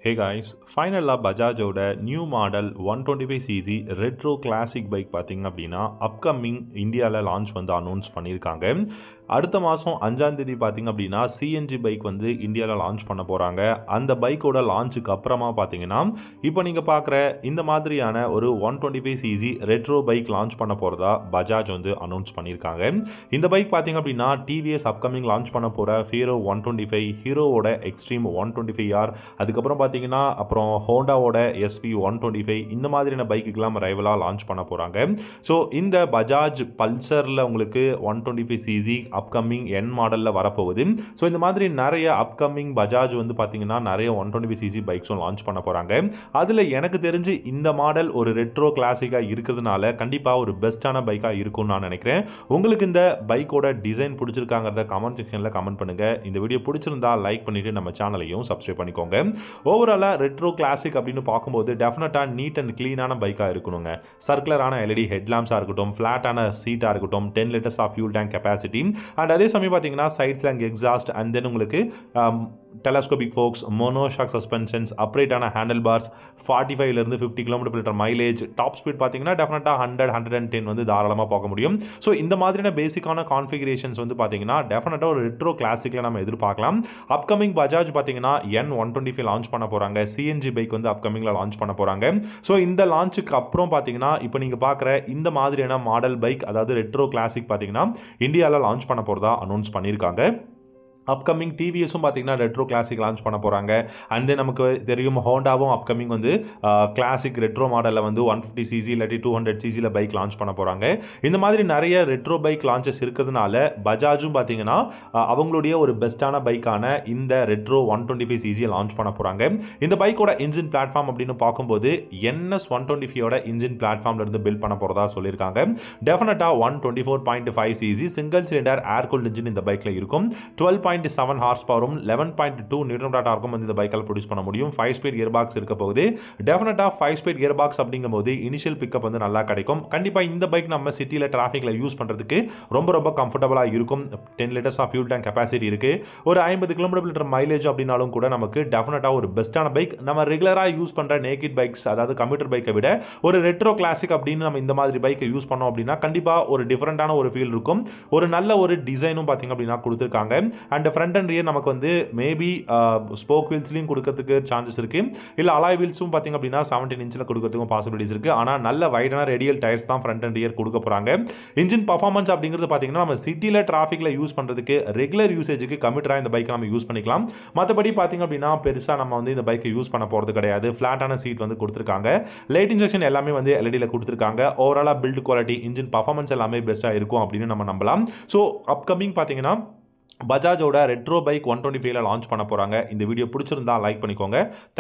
ஹே guys ஃபைனலாக பஜாஜோட new model one twenty five CC retro classic bike பார்த்தீங்க அப்படின்னா அப்கமிங் இந்தியாவில் லான்ச் வந்து அனௌன்ஸ் பண்ணியிருக்காங்க அடுத்த மாதம் அஞ்சாம் தேதி பார்த்தீங்க அப்படின்னா சிஎன்ஜி பைக் வந்து இந்தியாவில் லான்ச் பண்ண போகிறாங்க அந்த பைக்கோட லான்ச்சுக்கு அப்புறமா பார்த்தீங்கன்னா இப்போ நீங்கள் பார்க்குற இந்த மாதிரியான ஒரு one twenty five CC retro bike launch பண்ண போகிறதா பஜாஜ் வந்து அனௌன்ஸ் பண்ணியிருக்காங்க இந்த பைக் பார்த்தீங்க அப்படின்னா டிவிஎஸ் அப்கமிங் லான்ச் பண்ண போகிற ஹீரோ ஒன் டுவெண்ட்டி ஃபைவ் ஹீரோவோட Xtreme one twenty five R அதுக்கப்புறம் பார்த்தீங்கன்னா அப்புறம் ஹோண்டாவோட எஸ்பி ஒன் டுவெண்ட்டி ஃபைவ் இந்த மாதிரியான பைக்குக்கெல்லாம் ரைவலாக லான்ச் பண்ண போகிறாங்க ஸோ இந்த பஜாஜ் பல்சரில் உங்களுக்கு one twenty five CC upcoming N மாடலில் வரப்போகுது ஸோ இந்த மாதிரி நிறைய அப்கமிங் பஜாஜ் வந்து பார்த்தீங்கன்னா நிறைய ஒன் டுவெண்ட்டி ஃபைவ் சிசி பைக்ஸும் லான்ச் பண்ண போகிறாங்க அதில் எனக்கு தெரிஞ்சு இந்த மாடல் ஒரு ரெட்ரோ கிளாசிக்காக இருக்கிறதுனால கண்டிப்பாக ஒரு பெஸ்ட்டான பைக்காக இருக்கும்னு நான் நினைக்கிறேன் உங்களுக்கு இந்த பைக்கோட டிசைன் பிடிச்சிருக்காங்கிறத கமெண்ட் செக்ஷனில் கமெண்ட் பண்ணுங்கள் இந்த வீடியோ பிடிச்சிருந்தா லைக் பண்ணிவிட்டு நம்ம சேனலையும் சப்ஸ்கிரைப் பண்ணிக்கோங்க ஓவராலாக ரெட்ரோ கிளாசிக் அப்படின்னு பார்க்கும்போது டெஃபினட்டாக நீட் அண்ட் க்ளீனான பைக்காக இருக்கணுங்க சர்க்குலரான எல்இடி ஹெட்லாம்ஸாக இருக்கட்டும் ஃப்ளாட்டான சீட்டாக இருக்கட்டும் ten litres of fuel tank capacity and அதே சமயம் பார்த்தீங்கன்னா சைட்ஸில் அங்கே எக்ஸாஸ்ட் அண்ட் தென் உங்களுக்கு டெலஸ்கோபிக் ஃபோக்ஸ் மோனோஷாக் சஸ்பென்ஷன்ஸ் அப்ரேட்டான ஹேண்டில் பார்ஸ் ஃபார்ட்டி ஃபைவ்லேருந்து fifty kilometre litre mileage top speed பார்த்தீங்கன்னா டெஃபினட்டாக ஹண்ட்ரட் ஹண்ட்ரட் அண்ட் டென் வந்து தாராளமாக பார்க்க முடியும் ஸோ இந்த மாதிரியான பேசிக்கான கான்ஃபிகரேஷன்ஸ் வந்து பார்த்தீங்கன்னா டெஃபினட்டாக ஒரு ரெட்ரோ கிளாசிக்கில் நம்ம எதிர்பார்க்கலாம் அப்கமிங் பஜாஜ் பார்த்தீங்கன்னா N one twenty five launch பண்ண போகிறாங்க சிஎன்ஜி பைக் வந்து அப்கமிங்கில் லான்ச் பண்ண போகிறாங்க ஸோ இந்த லான்ச்சுக்கு அப்புறம் பார்த்தீங்கன்னா இப்போ நீங்கள் பார்க்குற இந்த மாதிரியான மாடல் பைக் அதாவது ரெட்ரோ கிளாசிக் பார்த்தீங்கன்னா இந்தியாவில் லான்ச் பண்ண போகிறதா அனௌன்ஸ் பண்ணியிருக்காங்க அப்கமிங் டிவிஎஸும் பார்த்தீங்கன்னா ரெட்ரோ கிளாசிக் லான்ச் பண்ண போகிறாங்க அண்ட் தென் நமக்கு தெரியும் ஹோண்டாவும் அப்கமிங் வந்து கிளாசிக் ரெட்ரோ மாடலில் வந்து ஒன் ஃபிஃப்டி சிசி இல்லாட்டி டூ ஹண்ட்ரட் சிசியில் பைக் லான்ச் பண்ண போகிறாங்க இந்த மாதிரி நிறைய ரெட்ரோ பைக் லான்ச்சஸ் இருக்கிறதுனால பஜாஜும் பார்த்தீங்கன்னா அவங்களுடைய ஒரு பெஸ்ட்டான பைக்கான இந்த ரெட்ரோ ஒன் டுவெண்ட்டி ஃபைவ் சிசியை லான்ச் பண்ண போகிறாங்க இந்த பைக்கோட இன்ஜின் பிளாட்ஃபார்ம் அப்படின்னு பார்க்கும்போது என்எஸ் ஒன் டுவெண்ட்டி ஃபைவோட இன்ஜின் பிளாட்ஃபார்ம்லேருந்து பில்ட் பண்ண போகிறதா சொல்லியிருக்காங்க டெஃபினட்டாக one twenty four point five CC single cylinder air cooled engine இந்த பைக்கில் இருக்கும் டுவெல் பாயிண்ட் செவன் ஹார்ஸ் பவரும் லெவன் பாயிண்ட் டூ நியூட்ரன் டாட் ஆர்க்கும் வந்து இந்த பைக்கால் ப்ரொடியூஸ் பண்ண முடியும் ஃபைவ் ஸ்பீட் கியர் பாக்ஸ் இருக்க போகுது டெஃபினட்டாக ஃபைவ் ஸ்பீட் கியர் பாக்ஸ் அப்படிங்கும் போது இனிஷியல் பிக்கப் வந்து நல்லா கிடைக்கும் கண்டிப்பாக இந்த பைக் நம்ம சிட்டியில் டிராஃபிக்கில் யூஸ் பண்ணுறதுக்கு ரொம்ப ரொம்ப கம்ஃபர்டபுளாக இருக்கும் ten litres of fuel tank capacity இருக்குது ஒரு ஐம்பது கிலோமீட்டர் லிட்டர் மைலேஜ் அப்படின்னாலும் கூட நமக்கு டெஃபினட்டாக ஒரு பெஸ்ட்டான பைக் நம்ம ரெகுலராக யூஸ் பண்ணுற நேக்கிட் பைக்ஸ் அதாவது கம்ப்யூட்டர் பைக்கை விட ஒரு ரெட்ரோ கிளாசிக் அப்படின்னு நம்ம இந்த மாதிரி பைக்கை யூஸ் பண்ணோம் அப்படின்னா கண்டிப்பாக ஒரு டிஃப்ரெண்ட்டான ஒரு ஃபீல் இருக்கும் ஒரு நல்ல ஒரு டிசைனும் பார்த்திங்க அப்படின்னா கொடுத்துருக்காங்க அண்ட் ஃப்ரண்ட் அண்ட் ரியர் நமக்கு வந்து மேபி ஸ்போக் வீல்ஸ்லையும் கொடுக்கறதுக்கு சான்சஸ் இருக்குது இல்லை அலாய் வீல்ஸும் பார்த்திங்க அப்படின்னா செவன்டீன் இன்ச்சில் கொடுக்கறதுக்கும் பாசிபிலிட்டிஸ் இருக்குது ஆனால் நல்ல வைடான ரேடியல் டயர்ஸ் தான் ஃப்ரண்ட் அண்ட் ரியர் கொடுக்க போகிறாங்க இன்ஜின் பர்ஃபார்மன்ஸ் அப்படிங்கிறது பார்த்திங்கன்னா நம்ம சிட்டியில் டிராஃபிக்கில் யூஸ் பண்ணுறதுக்கு ரெகுலர் யூசேஜுக்கு கம்மிட்டராக இந்த பைக்கை நம்ம யூஸ் பண்ணிக்கலாம் மற்றபடி பார்த்திங்க அப்படின்னா பெருசாக நம்ம வந்து இந்த பைக்கை யூஸ் பண்ண போகிறது கிடையாது ஃப்ளாட்டான சீட் வந்து கொடுத்துருக்காங்க லைட் இன்ஜெக்ஷன் எல்லாமே வந்து எல்இடியில் கொடுத்துருக்காங்க ஓவராலாக பில்ட் குவாலிட்டி இன்ஜின் பர்ஃபார்மன்ஸ் எல்லாமே பெஸ்ட்டாக இருக்கும் அப்படின்னு நம்ம நம்பலாம் ஸோ அப்கமிங் பார்த்தீங்கன்னா பஜாஜோட ரெட்ரோ பைக் ஒன் டுவெண்ட்டி ஃபைவ்ல லான்ச் பண்ண போகிறாங்க இந்த வீடியோ பிடிச்சிருந்தா லைக் பண்ணிக்கோங்க